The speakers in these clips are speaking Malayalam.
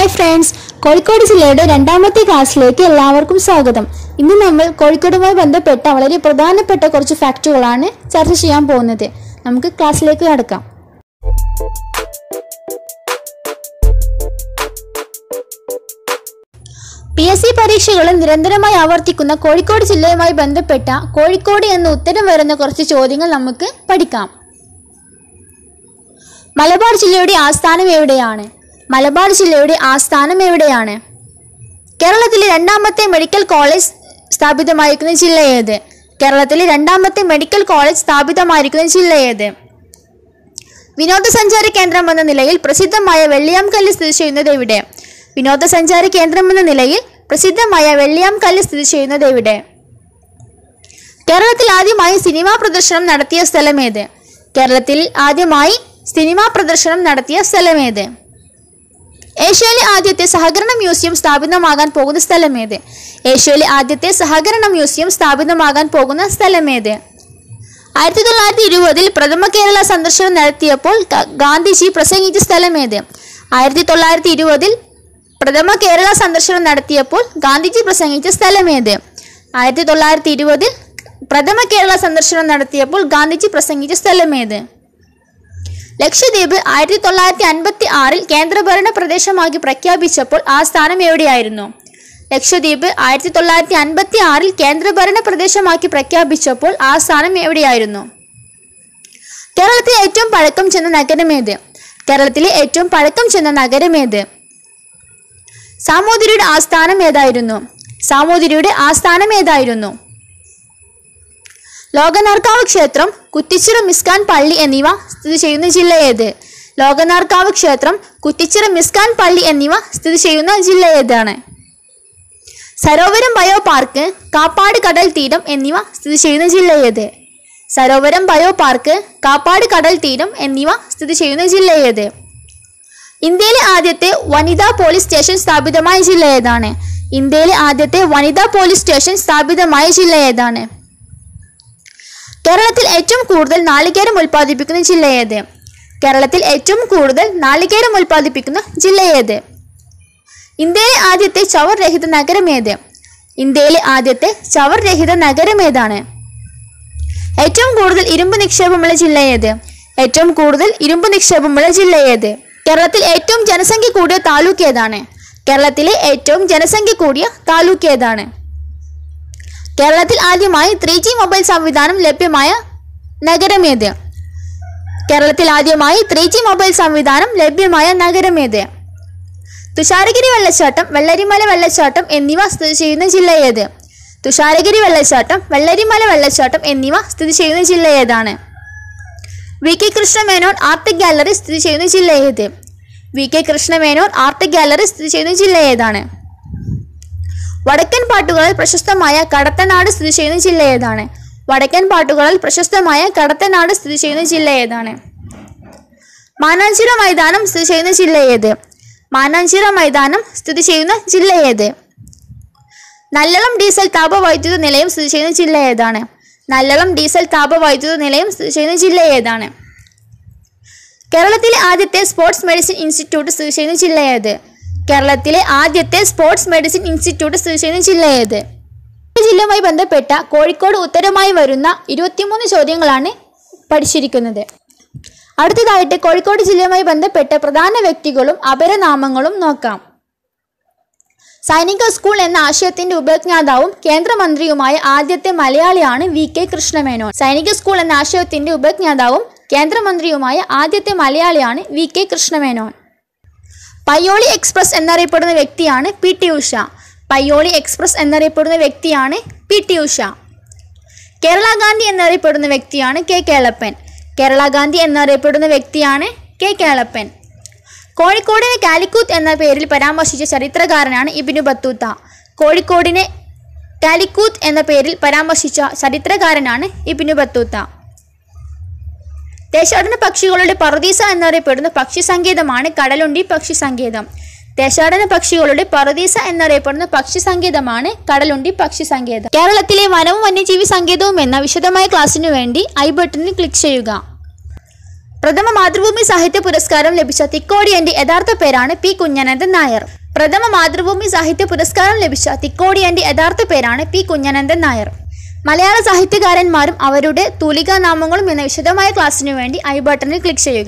ഹായ് ഫ്രണ്ട്സ് കോഴിക്കോട് ജില്ലയുടെ രണ്ടാമത്തെ ക്ലാസ്സിലേക്ക് എല്ലാവർക്കും സ്വാഗതം ഇന്ന് നമ്മൾ കോഴിക്കോടുമായി ബന്ധപ്പെട്ട വളരെ പ്രധാനപ്പെട്ട കുറച്ച് ഫാക്റ്റുകളാണ് ചർച്ച ചെയ്യാൻ പോകുന്നത് നമുക്ക് ക്ലാസ്സിലേക്ക് കടക്കാം പി എസ് സി പരീക്ഷകളിൽ നിരന്തരമായി ആവർത്തിക്കുന്ന കോഴിക്കോട് ജില്ലയുമായി ബന്ധപ്പെട്ട കോഴിക്കോട് എന്ന ഉത്തരം വരുന്ന കുറച്ച് ചോദ്യങ്ങൾ നമുക്ക് പഠിക്കാം മലബാർ ജില്ലയുടെ ആസ്ഥാനം എവിടെയാണ് മലബാർ ജില്ലയുടെ ആസ്ഥാനം എവിടെയാണ് കേരളത്തിലെ രണ്ടാമത്തെ മെഡിക്കൽ കോളേജ് സ്ഥാപിതമായിരിക്കുന്ന ജില്ല ഏത് കേരളത്തിലെ രണ്ടാമത്തെ മെഡിക്കൽ കോളേജ് സ്ഥാപിതമായിരിക്കുന്ന ജില്ല ഏത് വിനോദസഞ്ചാര കേന്ദ്രം എന്ന നിലയിൽ പ്രസിദ്ധമായ വെള്ളിയാംകല്ല് സ്ഥിതി ചെയ്യുന്നത് എവിടെ വിനോദസഞ്ചാര കേന്ദ്രം എന്ന നിലയിൽ പ്രസിദ്ധമായ വെള്ളിയാംകല്ല് സ്ഥിതി ചെയ്യുന്നത് എവിടെ കേരളത്തിൽ ആദ്യമായി സിനിമാ പ്രദർശനം നടത്തിയ സ്ഥലമേത് കേരളത്തിൽ ആദ്യമായി സിനിമാ പ്രദർശനം നടത്തിയ സ്ഥലമേത് ഏഷ്യയിലെ ആദ്യത്തെ സഹകരണ മ്യൂസിയം സ്ഥാപിതമാകാൻ പോകുന്ന സ്ഥലമേത് ഏഷ്യയിലെ ആദ്യത്തെ സഹകരണ മ്യൂസിയം സ്ഥാപിതമാകാൻ പോകുന്ന സ്ഥലമേത് ആയിരത്തി തൊള്ളായിരത്തി ഇരുപതിൽ പ്രഥമ കേരള സന്ദർശനം നടത്തിയപ്പോൾ ഗ- ഗാന്ധിജി പ്രസംഗിച്ച സ്ഥലമേത് ആയിരത്തി തൊള്ളായിരത്തി ഇരുപതിൽ പ്രഥമ കേരള സന്ദർശനം നടത്തിയപ്പോൾ ഗാന്ധിജി പ്രസംഗിച്ച സ്ഥലമേത് ആയിരത്തി തൊള്ളായിരത്തി ഇരുപതിൽ പ്രഥമ കേരള സന്ദർശനം നടത്തിയപ്പോൾ ഗാന്ധിജി പ്രസംഗിച്ച സ്ഥലമേത് ലക്ഷദ്വീപ് ആയിരത്തി തൊള്ളായിരത്തി അൻപത്തി ആറിൽ കേന്ദ്രഭരണ പ്രദേശമാക്കി പ്രഖ്യാപിച്ചപ്പോൾ ആ സ്ഥാനം എവിടെയായിരുന്നു ലക്ഷദ്വീപ് ആയിരത്തി തൊള്ളായിരത്തി അൻപത്തി ആറിൽ കേന്ദ്രഭരണ പ്രദേശമാക്കി പ്രഖ്യാപിച്ചപ്പോൾ ആ സ്ഥാനം എവിടെയായിരുന്നു കേരളത്തിലെ ഏറ്റവും പഴക്കം ചെന്ന നഗരമേത് കേരളത്തിലെ ഏറ്റവും പഴക്കം ചെന്ന നഗരമേത് സാമൂതിരിയുടെ ആസ്ഥാനം ഏതായിരുന്നു സാമൂതിരിയുടെ ആസ്ഥാനം ഏതായിരുന്നു ലോകനാർക്കാവ് ക്ഷേത്രം കുറ്റിച്ചിറ മിസ്കാൻ പള്ളി എന്നിവ സ്ഥിതി ചെയ്യുന്ന ജില്ല ഏത് ലോകനാർക്കാവ് ക്ഷേത്രം കുറ്റിച്ചിറ മിസ്കാൻ പള്ളി എന്നിവ സ്ഥിതി ചെയ്യുന്ന ജില്ല ഏതാണ് സരോവരം ബയോ പാർക്ക് കാപ്പാട് കടൽ തീരം എന്നിവ സ്ഥിതി ചെയ്യുന്ന ജില്ല ഏത് സരോവരം ബയോ പാർക്ക് കാപ്പാട് കടൽ തീരം എന്നിവ സ്ഥിതി ചെയ്യുന്ന ജില്ല ഏത് ഇന്ത്യയിലെ ആദ്യത്തെ വനിതാ പോലീസ് സ്റ്റേഷൻ സ്ഥാപിതമായ ജില്ല ഏതാണ് ഇന്ത്യയിലെ ആദ്യത്തെ വനിതാ പോലീസ് സ്റ്റേഷൻ സ്ഥാപിതമായ ജില്ല ഏതാണ് കേരളത്തിൽ ഏറ്റവും കൂടുതൽ നാളികേരം ഉൽപ്പാദിപ്പിക്കുന്ന ജില്ല ഏത് കേരളത്തിൽ ഏറ്റവും കൂടുതൽ നാളികേരം ഉൽപ്പാദിപ്പിക്കുന്ന ജില്ല ഏത് ഇന്ത്യയിലെ ആദ്യത്തെ ചവർ രഹിത നഗരം ഏത് ഇന്ത്യയിലെ ആദ്യത്തെ ചവർ രഹിത നഗരം ഏതാണ് ഏറ്റവും കൂടുതൽ ഇരുമ്പ് നിക്ഷേപമുള്ള ജില്ല ഏത് ഏറ്റവും കൂടുതൽ ഇരുമ്പ് നിക്ഷേപമുള്ള ജില്ല ഏത് കേരളത്തിൽ ഏറ്റവും ജനസംഖ്യ കൂടിയ താലൂക്ക് ഏതാണ് കേരളത്തിലെ ഏറ്റവും ജനസംഖ്യ കൂടിയ താലൂക്ക് ഏതാണ് കേരളത്തിൽ ആദ്യമായി ത്രീ ജി മൊബൈൽ സംവിധാനം ലഭ്യമായ നഗരമേത് കേരളത്തിൽ ആദ്യമായി ത്രീ ജി മൊബൈൽ സംവിധാനം ലഭ്യമായ നഗരമേത് തുഷാരഗിരി വെള്ളച്ചാട്ടം വെള്ളരിമല വെള്ളച്ചാട്ടം എന്നിവ സ്ഥിതി ചെയ്യുന്ന ജില്ല ഏത് തുഷാരഗിരി വെള്ളച്ചാട്ടം വെള്ളരിമല വെള്ളച്ചാട്ടം എന്നിവ സ്ഥിതി ചെയ്യുന്ന ജില്ല ഏതാണ് വി കെ കൃഷ്ണമേനോൻ ആർട്ട് ഗാലറി സ്ഥിതി ചെയ്യുന്ന ജില്ല ഏത് വി കെ കൃഷ്ണമേനോൻ ആർട്ട് ഗാലറി സ്ഥിതി ചെയ്യുന്ന ജില്ല ഏതാണ് വടക്കൻ പാട്ടുകളിൽ പ്രശസ്തമായ കടത്തനാട് സ്ഥിതി ചെയ്യുന്ന ജില്ല ഏതാണ് വടക്കൻ പാട്ടുകളിൽ പ്രശസ്തമായ കടത്തനാട് സ്ഥിതി ചെയ്യുന്ന ജില്ല ഏതാണ് മാനാഞ്ചിറ മൈതാനം സ്ഥിതി ചെയ്യുന്ന ജില്ല ഏത് മാനാഞ്ചിറ മൈതാനം സ്ഥിതി ചെയ്യുന്ന ജില്ല ഏത് നല്ലളം ഡീസൽ താപവൈദ്യുത നിലയം സ്ഥിതി ചെയ്യുന്ന ജില്ല ഏതാണ് നല്ലളം ഡീസൽ താപവൈദ്യുത നിലയം സ്ഥിതി ചെയ്യുന്ന ജില്ല ഏതാണ് കേരളത്തിലെ ആദ്യത്തെ സ്പോർട്സ് മെഡിസിൻ ഇൻസ്റ്റിറ്റ്യൂട്ട് സ്ഥിതി ചെയ്യുന്ന ജില്ല ഏത് കേരളത്തിലെ ആദ്യത്തെ സ്പോർട്സ് മെഡിസിൻ ഇൻസ്റ്റിറ്റ്യൂട്ട് സ്ഥിതി ചെയ്യുന്ന ജില്ല ഏത് ഈ ജില്ലയുമായി ബന്ധപ്പെട്ട കോഴിക്കോട് ഉത്തരമായി വരുന്ന ഇരുപത്തിമൂന്ന് ചോദ്യങ്ങളാണ് പഠിച്ചിരിക്കുന്നത് അടുത്തതായിട്ട് കോഴിക്കോട് ജില്ലയുമായി ബന്ധപ്പെട്ട പ്രധാന വ്യക്തികളും അപരനാമങ്ങളും നോക്കാം സൈനിക സ്കൂൾ എന്ന ആശയത്തിന്റെ ഉപജ്ഞാതാവും കേന്ദ്രമന്ത്രിയുമായ ആദ്യത്തെ മലയാളിയാണ് വി കെ കൃഷ്ണമേനോൻ സൈനിക സ്കൂൾ എന്ന ആശയത്തിന്റെ ഉപജ്ഞാതാവും കേന്ദ്രമന്ത്രിയുമായ ആദ്യത്തെ മലയാളിയാണ് വി കെ കൃഷ്ണമേനോൻ പയ്യോളി എക്സ്പ്രസ് എന്നറിയപ്പെടുന്ന വ്യക്തിയാണ് പി ടി ഉഷ പയ്യോളി എക്സ്പ്രസ് എന്നറിയപ്പെടുന്ന വ്യക്തിയാണ് പി ടി ഉഷ കേരള ഗാന്ധി എന്നറിയപ്പെടുന്ന വ്യക്തിയാണ് കെ കേളപ്പൻ കേരള ഗാന്ധി എന്നറിയപ്പെടുന്ന വ്യക്തിയാണ് കെ കേളപ്പൻ കോഴിക്കോടിനെ കാലിക്കൂത്ത് എന്ന പേരിൽ പരാമർശിച്ച ചരിത്രകാരനാണ് ഇബിനു ബത്തൂത്ത കോഴിക്കോടിനെ കാലിക്കൂത്ത് എന്ന പേരിൽ പരാമർശിച്ച ചരിത്രകാരനാണ് ഇബിനു ബത്തൂത്ത ദേശാടന പക്ഷികളുടെ പറുദീസ എന്നറിയപ്പെടുന്ന പക്ഷി സങ്കേതമാണ് കടലുണ്ടി പക്ഷി സങ്കേതം ദേശാടന പക്ഷികളുടെ പറുദീസ എന്നറിയപ്പെടുന്ന പക്ഷി സങ്കേതമാണ് കടലുണ്ടി പക്ഷി സങ്കേതം കേരളത്തിലെ വനവും വന്യജീവി സങ്കേതവും എന്ന വിശദമായ ക്ലാസ്സിനു വേണ്ടി ഐ ബട്ടണിൽ ക്ലിക്ക് ചെയ്യുക പ്രഥമ മാതൃഭൂമി സാഹിത്യ പുരസ്കാരം ലഭിച്ച തിക്കോടിയന്റെ യഥാർത്ഥ പേരാണ് പി കുഞ്ഞനന്ദൻ നായർ പ്രഥമ മാതൃഭൂമി സാഹിത്യ പുരസ്കാരം ലഭിച്ച തിക്കോടിയന്റെ യഥാർത്ഥ പേരാണ് പി കുഞ്ഞനന്ദൻ നായർ മലയാള സാഹിത്യകാരന്മാരും അവരുടെ തൂലികാനാമങ്ങളും എന്ന വിശദമായ ക്ലാസ്സിനു വേണ്ടി ഐ ബട്ടണിൽ ക്ലിക്ക് ചെയ്യുക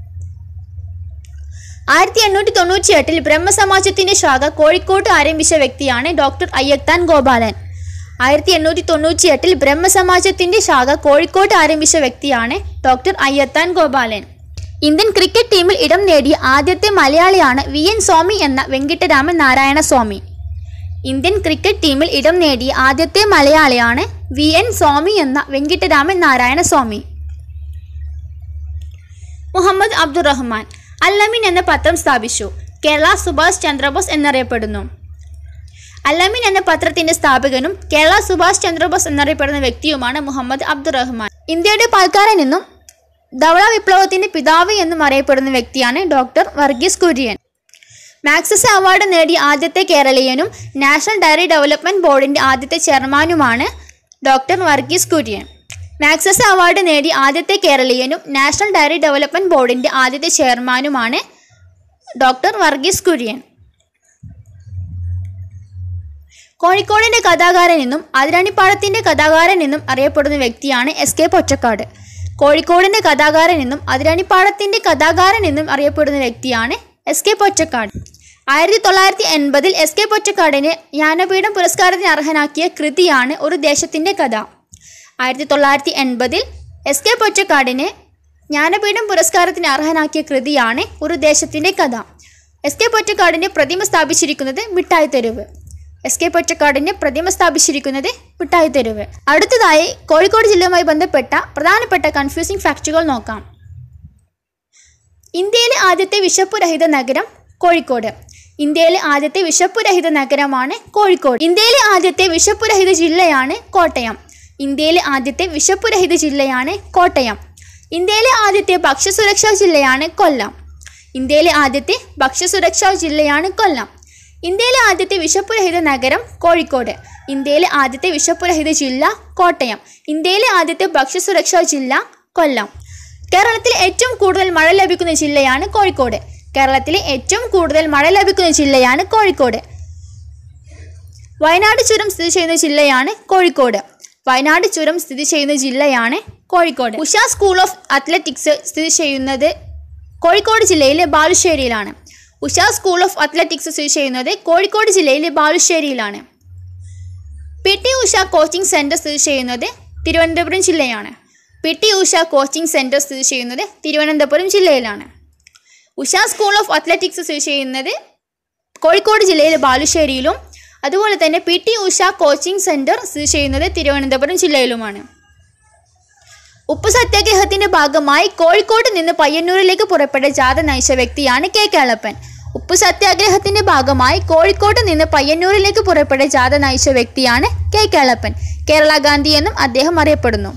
ആയിരത്തി എണ്ണൂറ്റി തൊണ്ണൂറ്റി എട്ടിൽ ബ്രഹ്മസമാജത്തിന്റെ ശാഖ കോഴിക്കോട്ട് ആരംഭിച്ച വ്യക്തിയാണ് ഡോക്ടർ അയ്യത്താൻ ഗോപാലൻ ആയിരത്തി എണ്ണൂറ്റി തൊണ്ണൂറ്റി എട്ടിൽ ബ്രഹ്മസമാജത്തിന്റെ ശാഖ കോഴിക്കോട്ട് ആരംഭിച്ച വ്യക്തിയാണ് doctor Ayyathan Gopalan Indian cricket ടീമിൽ ഇടം നേടിയ ആദ്യത്തെ മലയാളിയാണ് വി എൻ സ്വാമി എന്ന വെങ്കിട്ടരാമൻ നാരായണ സ്വാമി ഇന്ത്യൻ ക്രിക്കറ്റ് ടീമിൽ ഇടം നേടിയ ആദ്യത്തെ മലയാളിയാണ് വി എൻ സ്വാമി എന്ന വെങ്കിട്ടരാമൻ നാരായണ സ്വാമി മുഹമ്മദ് അബ്ദുറഹ്മാൻ അല്ലമീൻ എന്ന പത്രം സ്ഥാപിച്ചു കേരള സുഭാഷ് ചന്ദ്രബോസ് എന്നറിയപ്പെടുന്നു അല്ലമീൻ എന്ന പത്രത്തിന്റെ സ്ഥാപകനും കേരള സുഭാഷ് ചന്ദ്രബോസ് എന്നറിയപ്പെടുന്ന വ്യക്തിയുമാണ് മുഹമ്മദ് അബ്ദുറഹ്മാൻ ഇന്ത്യയുടെ പാൽക്കാരൻ എന്നും ധവള വിപ്ലവത്തിന്റെ പിതാവ് എന്നും അറിയപ്പെടുന്ന വ്യക്തിയാണ് doctor Varghese Kurien Magsaysay award നേടിയ ആദ്യത്തെ കേരളീയനും നാഷണൽ ഡയറി ഡെവലപ്മെന്റ് ബോർഡിന്റെ ആദ്യത്തെ ചെയർമാനുമാണ് doctor Varghese Kurien Magsaysay award നേടിയ ആദ്യത്തെ കേരളീയനും നാഷണൽ ഡയറി ഡെവലപ്മെന്റ് ബോർഡിന്റെ ആദ്യത്തെ ചെയർമാനുമാണ് ഡോക്ടർ വർഗീസ് കുര്യൻ കോഴിക്കോടിന്റെ കഥാകാരൻ എന്നും അതിരണിപ്പാടത്തിന്റെ കഥാകാരൻ എന്നും അറിയപ്പെടുന്ന വ്യക്തിയാണ് എസ് കെ പൊറ്റക്കാട് കോഴിക്കോടിന്റെ കഥാകാരൻ എന്നും അതിരണിപ്പാടത്തിന്റെ കഥാകാരൻ എന്നും അറിയപ്പെടുന്ന വ്യക്തിയാണ് എസ് കെ പൊറ്റക്കാട് ആയിരത്തി തൊള്ളായിരത്തി എൺപതിൽ എസ് കെ പൊറ്റക്കാടിന് ജ്ഞാനപീഠം പുരസ്കാരത്തിന് അർഹനാക്കിയ കൃതിയാണ് ഒരു ദേശത്തിന്റെ കഥ ആയിരത്തി തൊള്ളായിരത്തി എൺപതിൽ എസ് കെ പൊറ്റക്കാടിന് ജ്ഞാനപീഠം പുരസ്കാരത്തിന് അർഹനാക്കിയ കൃതിയാണ് ഒരു ദേശത്തിന്റെ കഥ എസ് കെ പൊറ്റക്കാടിന്റെ പ്രതിമ സ്ഥാപിച്ചിരിക്കുന്നത് മിഠായി തെരുവ് എസ് കെ പൊറ്റക്കാടിന്റെ പ്രതിമ സ്ഥാപിച്ചിരിക്കുന്നത് മിഠായി തെരുവ് അടുത്തതായി കോഴിക്കോട് ജില്ലയുമായി ബന്ധപ്പെട്ട പ്രധാനപ്പെട്ട കൺഫ്യൂസിംഗ് ഫാക്റ്റുകൾ നോക്കാം ഇന്ത്യയിലെ ആദ്യത്തെ വിശപ്പുരഹിത നഗരം കോഴിക്കോട് ഇന്ത്യയിലെ ആദ്യത്തെ വിശപ്പുരഹിത നഗരമാണ് കോഴിക്കോട് ഇന്ത്യയിലെ ആദ്യത്തെ വിശപ്പുരഹിത ജില്ലയാണ് കോട്ടയം ഇന്ത്യയിലെ ആദ്യത്തെ വിശപ്പുരഹിത ജില്ലയാണ് കോട്ടയം ഇന്ത്യയിലെ ആദ്യത്തെ ഭക്ഷ്യസുരക്ഷാ ജില്ലയാണ് കൊല്ലം ഇന്ത്യയിലെ ആദ്യത്തെ ഭക്ഷ്യസുരക്ഷാ ജില്ലയാണ് കൊല്ലം ഇന്ത്യയിലെ ആദ്യത്തെ വിശപ്പുരഹിത നഗരം കോഴിക്കോട് ഇന്ത്യയിലെ ആദ്യത്തെ വിശപ്പുരഹിത ജില്ല കോട്ടയം ഇന്ത്യയിലെ ആദ്യത്തെ ഭക്ഷ്യസുരക്ഷാ ജില്ല കൊല്ലം കേരളത്തിൽ ഏറ്റവും കൂടുതൽ മഴ ലഭിക്കുന്ന ജില്ലയാണ് കോഴിക്കോട് കേരളത്തിലെ ഏറ്റവും കൂടുതൽ മഴ ലഭിക്കുന്ന ജില്ലയാണ് കോഴിക്കോട് വയനാട് ചുരം സ്ഥിതി ചെയ്യുന്ന ജില്ലയാണ് കോഴിക്കോട് വയനാട് ചുരം സ്ഥിതി ചെയ്യുന്ന ജില്ലയാണ് Kozhikode Usha school of athletics സ്ഥിതി ചെയ്യുന്നത് കോഴിക്കോട് ജില്ലയിലെ ബാലുശ്ശേരിയിലാണ് ഉഷ സ്കൂൾ ഓഫ് അത്ലറ്റിക്സ് സ്ഥിതി ചെയ്യുന്നത് കോഴിക്കോട് ജില്ലയിലെ ബാലുശ്ശേരിയിലാണ് പി ടി ഉഷ കോച്ചിങ് സെൻറ്റർ സ്ഥിതി ചെയ്യുന്നത് തിരുവനന്തപുരം ജില്ലയാണ് പി ടി ഉഷ കോച്ചിങ് സെൻറ്റർ സ്ഥിതി ചെയ്യുന്നത് തിരുവനന്തപുരം ജില്ലയിലാണ് ഉഷ സ്കൂൾ ഓഫ് അത്ലറ്റിക്സ് സ്ഥിതി ചെയ്യുന്നത് കോഴിക്കോട് ജില്ലയിലെ ബാലുശ്ശേരിയിലും അതുപോലെ തന്നെ പി ടി ഉഷ കോച്ചിങ് സെൻറ്റർ സ്ഥിതി ചെയ്യുന്നത് തിരുവനന്തപുരം ജില്ലയിലുമാണ് ഉപ്പ് സത്യാഗ്രഹത്തിന്റെ ഭാഗമായി കോഴിക്കോട് നിന്ന് പയ്യന്നൂരിലേക്ക് പുറപ്പെട്ട ജാഥ നയിച്ച വ്യക്തിയാണ് കെ കേളപ്പൻ ഉപ്പ് സത്യാഗ്രഹത്തിന്റെ ഭാഗമായി കോഴിക്കോട് നിന്ന് പയ്യന്നൂരിലേക്ക് പുറപ്പെട്ട ജാഥ നയിച്ച വ്യക്തിയാണ് കെ കേളപ്പൻ കേരള ഗാന്ധി എന്നും അദ്ദേഹം അറിയപ്പെടുന്നു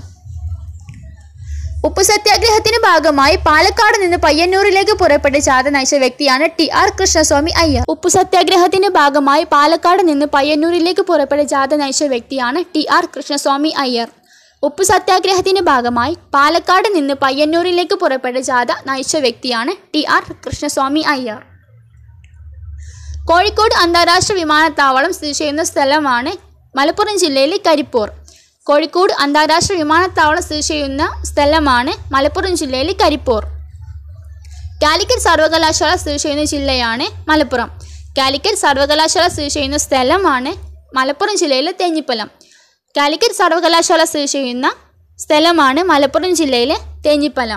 ഉപ്പ് സത്യാഗ്രഹത്തിന്റെ ഭാഗമായി പാലക്കാട് നിന്ന് പയ്യന്നൂരിലേക്ക് പുറപ്പെട്ട ജാഥ നയിച്ച വ്യക്തിയാണ് ടി ആർ കൃഷ്ണസ്വാമി അയ്യർ ഉപ്പ് സത്യാഗ്രഹത്തിന്റെ ഭാഗമായി പാലക്കാട് നിന്ന് പയ്യന്നൂരിലേക്ക് പുറപ്പെട്ട ജാഥ നയിച്ച വ്യക്തിയാണ് ടി ആർ കൃഷ്ണസ്വാമി അയ്യർ ഉപ്പ് സത്യാഗ്രഹത്തിന്റെ ഭാഗമായി പാലക്കാട് നിന്ന് പയ്യന്നൂരിലേക്ക് പുറപ്പെട്ട ജാഥ നയിച്ച വ്യക്തിയാണ് ടി ആർ കൃഷ്ണസ്വാമി അയ്യർ കോഴിക്കോട് അന്താരാഷ്ട്ര വിമാനത്താവളം സ്ഥിതി ചെയ്യുന്ന സ്ഥലമാണ് മലപ്പുറം ജില്ലയിലെ കരിപ്പൂർ കോഴിക്കോട് അന്താരാഷ്ട്ര വിമാനത്താവളം സ്ഥിതി ചെയ്യുന്ന സ്ഥലമാണ് മലപ്പുറം ജില്ലയിലെ കരിപ്പൂർ കാലിക്കറ്റ് സർവകലാശാല സ്ഥിതി ചെയ്യുന്ന ജില്ലയാണ് മലപ്പുറം കാലിക്കറ്റ് സർവകലാശാല സ്ഥിതി ചെയ്യുന്ന സ്ഥലമാണ് മലപ്പുറം ജില്ലയിലെ തേഞ്ഞിപ്പലം കാലിക്കറ്റ് സർവകലാശാല സ്ഥിതി ചെയ്യുന്ന സ്ഥലമാണ് മലപ്പുറം ജില്ലയിലെ തേഞ്ഞിപ്പലം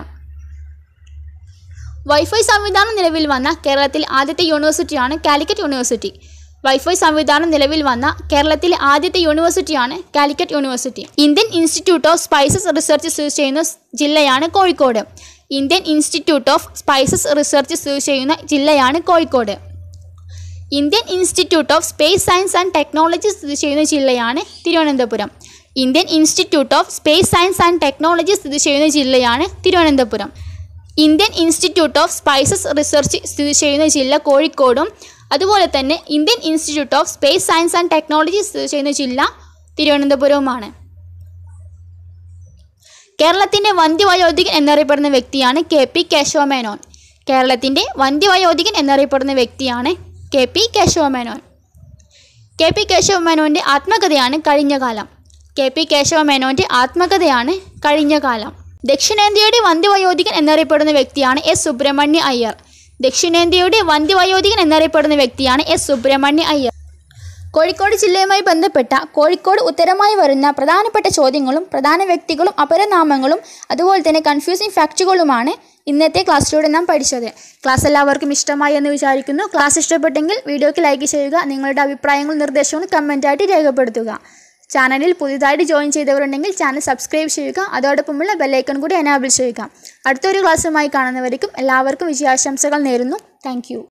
വൈഫൈ സംവിധാനം നിലവിൽ വന്ന കേരളത്തിലെ ആദ്യത്തെ യൂണിവേഴ്സിറ്റിയാണ് കാലിക്കറ്റ് യൂണിവേഴ്സിറ്റി വൈഫൈ സംവിധാനം നിലവിൽ വന്ന കേരളത്തിലെ ആദ്യത്തെ യൂണിവേഴ്സിറ്റിയാണ് Calicut university Indian institute of spices research സ്ഥിതി ചെയ്യുന്ന സ് ജില്ലയാണ് Kozhikode Indian institute of spices research സ്ഥിതി ചെയ്യുന്ന ജില്ലയാണ് Kozhikode Indian institute of space science and technology സ്ഥിതി ചെയ്യുന്ന ജില്ലയാണ് Thiruvananthapuram Indian institute of space science and technology സ്ഥിതി ചെയ്യുന്ന ജില്ലയാണ് Thiruvananthapuram Indian institute of spices research സ്ഥിതി ചെയ്യുന്ന ജില്ല കോഴിക്കോടും അതുപോലെ തന്നെ Indian institute of space science and technology സ്ഥിതി ചെയ്യുന്ന ജില്ല തിരുവനന്തപുരവുമാണ് കേരളത്തിൻ്റെ വന്ധ്യവയോധികൻ എന്നറിയപ്പെടുന്ന വ്യക്തിയാണ് കെ പി കേശവമേനോൻ കേരളത്തിൻ്റെ വന്ധ്യവയോധികൻ എന്നറിയപ്പെടുന്ന വ്യക്തിയാണ് കെ പി കേശവമേനോൻ കെ പി കേശവമേനോൻ്റെ ആത്മകഥയാണ് കഴിഞ്ഞ കാലം കെ പി കേശവമേനോൻ്റെ ആത്മകഥയാണ് കഴിഞ്ഞ കാലം ദക്ഷിണേന്ത്യയുടെ വന്ധ്യവയോധികൻ എന്നറിയപ്പെടുന്ന വ്യക്തിയാണ് എസ് സുബ്രഹ്മണ്യ അയ്യർ ദക്ഷിണേന്ത്യയുടെ വന്ധ്യവയോധികൻ എന്നറിയപ്പെടുന്ന വ്യക്തിയാണ് എസ് സുബ്രഹ്മണ്യ അയ്യർ കോഴിക്കോട് ജില്ലയുമായി ബന്ധപ്പെട്ട കോഴിക്കോട് ഉത്തരമായി വരുന്ന പ്രധാനപ്പെട്ട ചോദ്യങ്ങളും പ്രധാന വ്യക്തികളും അപരനാമങ്ങളും അതുപോലെ തന്നെ കൺഫ്യൂസിംഗ് ഫാക്റ്റുകളുമാണ് ഇന്നത്തെ ക്ലാസ്സിലൂടെ നാം പഠിച്ചത് ക്ലാസ് എല്ലാവർക്കും ഇഷ്ടമായി എന്ന് വിചാരിക്കുന്നു ക്ലാസ് ഇഷ്ടപ്പെട്ടെങ്കിൽ വീഡിയോയ്ക്ക് ലൈക്ക് ചെയ്യുക നിങ്ങളുടെ അഭിപ്രായങ്ങളും നിർദ്ദേശങ്ങളും കമൻറ്റായിട്ട് രേഖപ്പെടുത്തുക ചാനലിൽ പുതിയതായിട്ട് ജോയിൻ ചെയ്തവരുണ്ടെങ്കിൽ ചാനൽ സബ്സ്ക്രൈബ് ചെയ്യുക അതോടൊപ്പമുള്ള ബെല്ലൈക്കൺ കൂടി എനാബിൾ ചെയ്യുക അടുത്തൊരു ക്ലാസ്സുമായി കാണുന്നവരേക്കും എല്ലാവർക്കും വിജയാശംസകൾ നേരുന്നു താങ്ക്